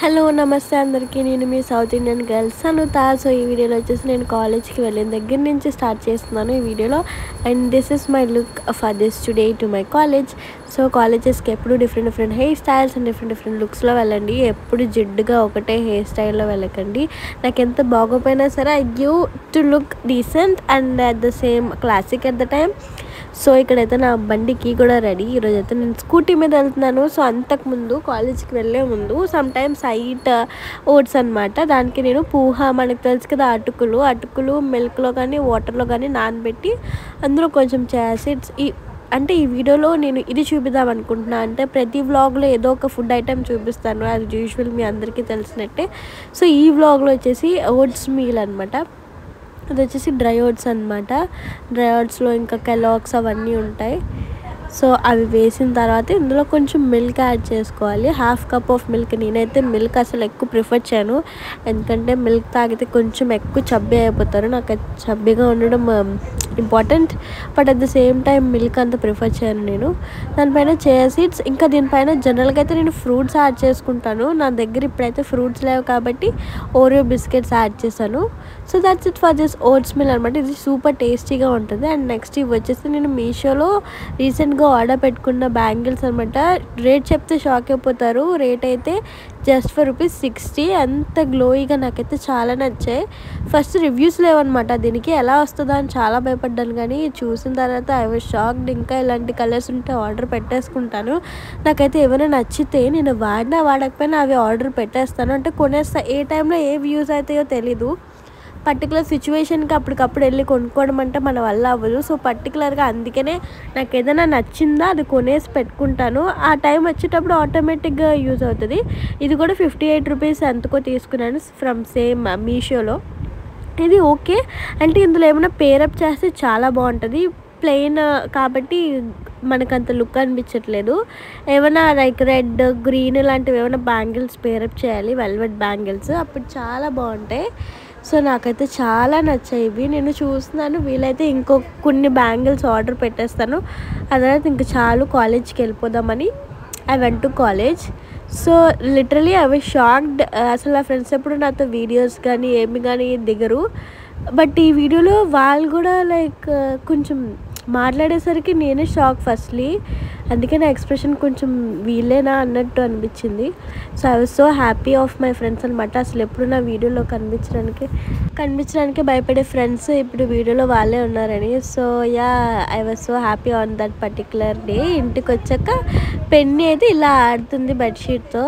hello నమస్తే అందరికీ నేను మీ south Indian girls Anutha so ఈ వీడియోలో వచ్చేసి నేను కాలేజ్కి వెళ్ళిన దగ్గర నుంచి స్టార్ట్ చేస్తున్నాను ఈ వీడియోలో and this is my look for this today to my college so కాలేజెస్కి ఎప్పుడు different different hair styles and different different లుక్స్లో వెళ్ళండి ఎప్పుడు జిడ్డుగా ఒకటే హెయిర్ స్టైల్లో వెళ్ళకండి నాకు ఎంత బాగోపోయినా సరే I give to look decent and at the same classic at the time so ఇక్కడైతే నా బండికి కూడా రెడీ ఈరోజు అయితే నేను స్కూటీ మీద వెళ్తున్నాను సో అంతకుముందు కాలేజ్కి వెళ్ళే ముందు సమ్ టైమ్స్ హైట్ ఓట్స్ అనమాట దానికి నేను పూహ మనకు తెలుసు కదా అటుకులు అటుకులు మిల్క్లో కానీ వాటర్లో కానీ నానబెట్టి అందులో కొంచెం యాసిడ్స్ ఈ అంటే ఈ వీడియోలో నేను ఇది చూపిద్దాం అనుకుంటున్నా అంటే ప్రతి వ్లాగ్లో ఏదో ఒక ఫుడ్ ఐటెం చూపిస్తాను యాజ్ యూజువల్ మీ అందరికీ తెలిసినట్టే సో ఈ వ్లాగ్లో వచ్చేసి ఓట్స్ మీల్ అనమాట అది వచ్చేసి డ్రై ఓట్స్ అనమాట డ్రై ఓట్స్లో ఇంకా కెలాక్స్ అవన్నీ ఉంటాయి సో అవి వేసిన తర్వాత ఇందులో కొంచెం మిల్క్ యాడ్ చేసుకోవాలి హాఫ్ కప్ ఆఫ్ మిల్క్ నేనైతే మిల్క్ అసలు ఎక్కువ ప్రిఫర్ చేయను ఎందుకంటే మిల్క్ తాగితే కొంచెం ఎక్కువ చబ్బీ అయిపోతారు నాకు అది చబ్బీగా ఉండడం important but at the same time milk అంత ప్రిఫర్ చేయను నేను దానిపైన చేయ సీడ్స్ ఇంకా దీనిపైన జనరల్గా అయితే నేను ఫ్రూట్స్ యాడ్ చేసుకుంటాను నా దగ్గర ఇప్పుడైతే ఫ్రూట్స్ లేవు కాబట్టి ఓరియో బిస్కెట్స్ యాడ్ చేశాను so that's it for this oats meal అనమాట ఇది సూపర్ టేస్టీగా ఉంటుంది అండ్ నెక్స్ట్ ఇవి వచ్చేసి నేను మీషోలో రీసెంట్గా ఆర్డర్ పెట్టుకున్న బ్యాంగిల్స్ అనమాట రేట్ చెప్తే షాక్ అయిపోతారు రేట్ అయితే జస్ట్ ఫర్ రూపీస్ సిక్స్టీ అంత గ్లోయిగా నాకైతే చాలా నచ్చాయి ఫస్ట్ రివ్యూస్ లేవన్నమాట దీనికి ఎలా వస్తుందో అని చాలా భయపడ్డాను కానీ చూసిన తర్వాత ఐ వాజ్ షాక్డ్ ఇంకా ఇలాంటి కలర్స్ ఉంటే ఆర్డర్ పెట్టేసుకుంటాను నాకైతే ఏమైనా నచ్చితే నేను వాడినా వాడకపోయినా అవి ఆర్డర్ పెట్టేస్తాను అంటే కొనేస్తా ఏ టైంలో ఏ వ్యూస్ అవుతాయో తెలీదు పర్టికులర్ సిచ్యువేషన్కి అప్పటికప్పుడు వెళ్ళి కొనుక్కోవడం అంటే మన వల్ల అవ్వదు సో పర్టికులర్గా అందుకనే నాకు ఏదైనా నచ్చిందా అది కొనేసి పెట్టుకుంటాను ఆ టైం వచ్చేటప్పుడు ఆటోమేటిక్గా యూజ్ అవుతుంది ఇది కూడా ఫిఫ్టీ ఎయిట్ రూపీస్ ఎంతకో తీసుకున్నాను ఫ్రమ్ సేమ్ మీషోలో ఇది ఓకే అంటే ఇందులో ఏమైనా పేరప్ చేస్తే చాలా బాగుంటుంది ప్లెయిన్ కాబట్టి మనకు అంత లుక్ అనిపించట్లేదు ఏమైనా లైక్ రెడ్ గ్రీన్ లాంటివి ఏమైనా బ్యాంగిల్స్ పేరప్ చేయాలి వెల్వెట్ బ్యాంగిల్స్ అప్పుడు చాలా బాగుంటాయి సో నాకైతే చాలా నచ్చాయి ఇవి నేను చూస్తున్నాను వీలైతే ఇంకో కొన్ని బ్యాంగిల్స్ ఆర్డర్ పెట్టేస్తాను ఆ తర్వాత ఇంకా చాలు కాలేజ్కి వెళ్ళిపోదామని I went to college so literally I was shocked అసలు నా ఫ్రెండ్స్ ఎప్పుడు నాతో వీడియోస్ కానీ ఏమి కానీ దిగరు బట్ ఈ వీడియోలో వాళ్ళు కూడా లైక్ కొంచెం మాట్లాడేసరికి నేనే షాక్ ఫస్ట్లీ అందుకే నా ఎక్స్ప్రెషన్ కొంచెం వీలేనా అన్నట్టు అనిపించింది so I was so happy of my friends అనమాట అసలు ఎప్పుడు నా వీడియోలో కనిపించడానికి కనిపించడానికి భయపడే ఫ్రెండ్స్ ఇప్పుడు వీడియోలో వాళ్ళే ఉన్నారని so yeah I was so happy on that particular day ఇంటికి వచ్చాక పెన్ని అయితే ఇలా ఆడుతుంది బెడ్షీట్తో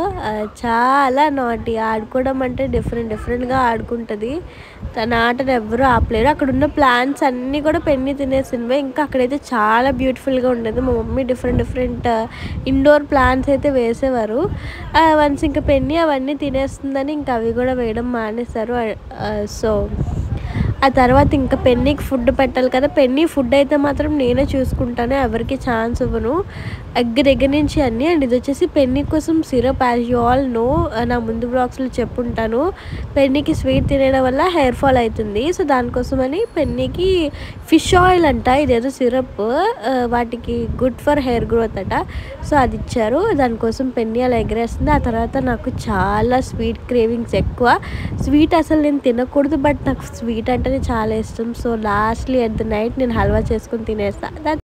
చాలా నాటి ఆడుకోవడం అంటే డిఫరెంట్ డిఫరెంట్గా ఆడుకుంటుంది తన ఆటను ఎవరు ఆపలేరు అక్కడ ఉన్న ప్లాంట్స్ అన్నీ కూడా పెన్ని తినేసినవే ఇంకా అక్కడైతే చాలా బ్యూటిఫుల్గా ఉండేది మా mummy different different indoor plants అయితే వేసేవారు వన్స్ ఇంకా పెన్ని అవన్నీ తినేస్తుందని ఇంకా అవి కూడా వేయడం మానేశారు సో ఆ తర్వాత ఇంకా పెన్నీకి ఫుడ్ పెట్టాలి కదా పెన్నీ ఫుడ్ అయితే మాత్రం నేనే చూసుకుంటాను ఎవరికి ఛాన్స్ ఇవ్వను ఎగ్ దగ్గర నుంచి అన్నీ అండ్ ఇది వచ్చేసి పెన్నీ కోసం syrup as you all know నా ముందు బ్లాగ్స్లో చెప్పుంటాను పెన్నీకి స్వీట్ తినడం వల్ల హెయిర్ ఫాల్ అవుతుంది సో దానికోసమని పెన్నీకి ఫిష్ ఆయిల్ అంట ఇదేదో సిరప్ వాటికి గుడ్ ఫర్ హెయిర్ గ్రోత్ అట సో అది ఇచ్చారు దానికోసం పెన్నీ అలా ఎగరేస్తుంది ఆ తర్వాత నాకు చాలా స్వీట్ క్రేవింగ్స్ ఎక్కువ స్వీట్ అసలు నేను తినకూడదు బట్ నాకు స్వీట్ అంటేనే చాలా ఇష్టం so lastly at the night నేను హల్వా చేసుకుని తినేస్తాను